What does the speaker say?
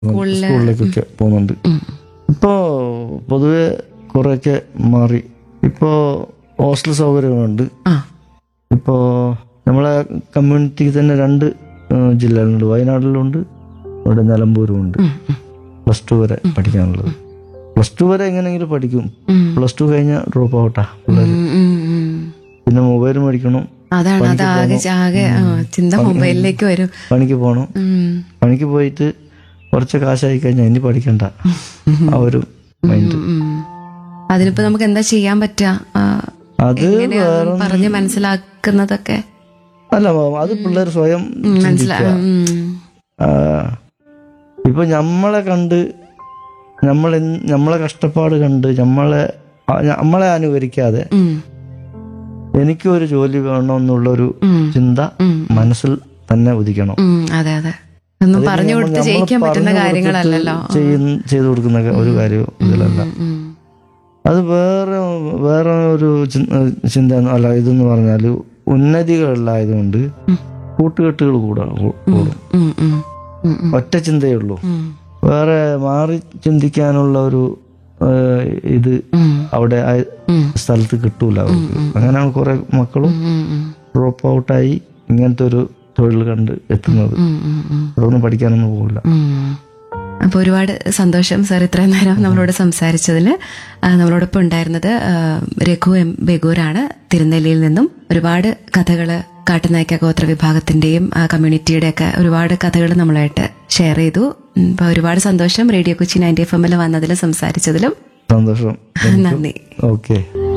സ്കൂളിലേക്കൊക്കെ പോകുന്നുണ്ട് ഇപ്പോൾ പൊതുവെ കുറേയൊക്കെ മാറി ഇപ്പോൾ ഹോസ്റ്റൽ സൗകര്യമുണ്ട് ആ ഇപ്പോൾ നമ്മളെ കമ്മ്യൂണിറ്റിക്ക് തന്നെ രണ്ട് ഏഹ്, ജില്ലകളുണ്ട് വയനാട്ടിലുണ്ട് ഇവിടെ നിലമ്പൂരും ഉണ്ട് ഉം, ഉം, പ്ലസ് ടു വരെ പഠിക്കാനുള്ളത് പ്ലസ് ടു വരെ എങ്ങനെയെങ്കിലും പഠിക്കും ഉം. പ്ലസ് ടു കഴിഞ്ഞാൽ ഡ്രോപ്പ് ഔട്ടാ പിള്ളേർ ഉം, ഉം, ഉം. പിന്നെ മൊബൈൽ മേടിക്കണം അതാണ് അത് ആകെ ആകെ ആ, ചിന്ത മൊബൈലിലേക്ക് വരും പണിക്ക് പോകണം ഉം. പണിക്ക് പോയിട്ട് കുറച്ച് കാശായി കഴിഞ്ഞാൽ ഇനി പഠിക്കണ്ട ആ ഒരു മൈൻഡ് ഉം. അതിനിപ്പോ നമുക്ക് എന്താ ചെയ്യാൻ പറ്റുക ആ, അത് എങ്ങനെയാ അത് പറഞ്ഞ് മനസ്സിലാക്കുന്നതൊക്കെ അല്ല മാം, അത് പിള്ളേർ സ്വയം മനസ്സിലാ ചിന്തിക്കുക ഉം. ആ, ഇപ്പൊ നമ്മളെ കണ്ട് നമ്മളെ നമ്മളെ കഷ്ടപ്പാട് കണ്ട് നമ്മളെ ആ, നമ്മളെ അനുകരിക്കാതെ ഉം. എനിക്ക് ഒരു ജോലി വേണമെന്നുള്ളൊരു ഉം. ചിന്ത ഉം. മനസ്സിൽ തന്നെ ഉദിക്കണം ഉം. അതെ അതെ ഒന്നും പറഞ്ഞു കൊടുത്ത് നമ്മൾ ജയിക്കാൻ പറ്റുന്ന പറഞ്ഞു കാര്യങ്ങളല്ലല്ലോ കൊടുത്തിട്ട് ചെയ്യുന്ന- ചെയ്തു കൊടുക്കുന്ന ഒരു കാര്യവും ഇതിലല്ല ഉം. അത് വേറെ വേറെ ഒരു ചിന്ത ചിന്ത അല്ല ഇതെന്ന് പറഞ്ഞാൽ ഉന്നതികളിലായതുകൊണ്ട് കൂട്ടുകെട്ടുകൾ കൂടാ കൂടും ഉം. ഉം. ഉം. ഉം. ഒറ്റ ചിന്തയേ ഉള്ളൂ ഉം. വേറെ മാറി ചിന്തിക്കാനുള്ള ഒരു ഏഹ്, ഇത് ഉം. അവിടെ ആ ഉം. സ്ഥലത്ത് കിട്ടൂല അവർക്ക് അങ്ങനെയാണ് കുറെ മക്കളും ഉം. ഉം. ഡ്രോപ്പ് ഔട്ടായി ഇങ്ങനത്തെ ഒരു തൊഴിൽ കണ്ട് എത്തുന്നത് ഉം. ഉം. ഉം. അതൊന്നും പഠിക്കാനൊന്നും പോകില്ല ഉം. അപ്പൊ ഒരുപാട് സന്തോഷം സാർ ഇത്രയും നേരം നമ്മളോട് സംസാരിച്ചതിന് ആ, നമ്മളോടൊപ്പം ഉണ്ടായിരുന്നത് ആ, രഘു എം ബെഗൂരാണ് തിരുനെല്ലിയിൽ നിന്നും ഒരുപാട് കഥകള് കാട്ടുനായ്ക്ക ഗോത്ര വിഭാഗത്തിന്റെയും ആ, കമ്മ്യൂണിറ്റിയുടെ ഒക്കെ ഒരുപാട് കഥകൾ നമ്മളായിട്ട് ഷെയർ ചെയ്തു ഉം, അപ്പൊ ഒരുപാട് സന്തോഷം റേഡിയോ കൊച്ചി നയൻറ്റി എഫ് എമ്മിൽ വന്നതിലും സംസാരിച്ചതിലും സന്തോഷം നന്ദി ഓക്കെ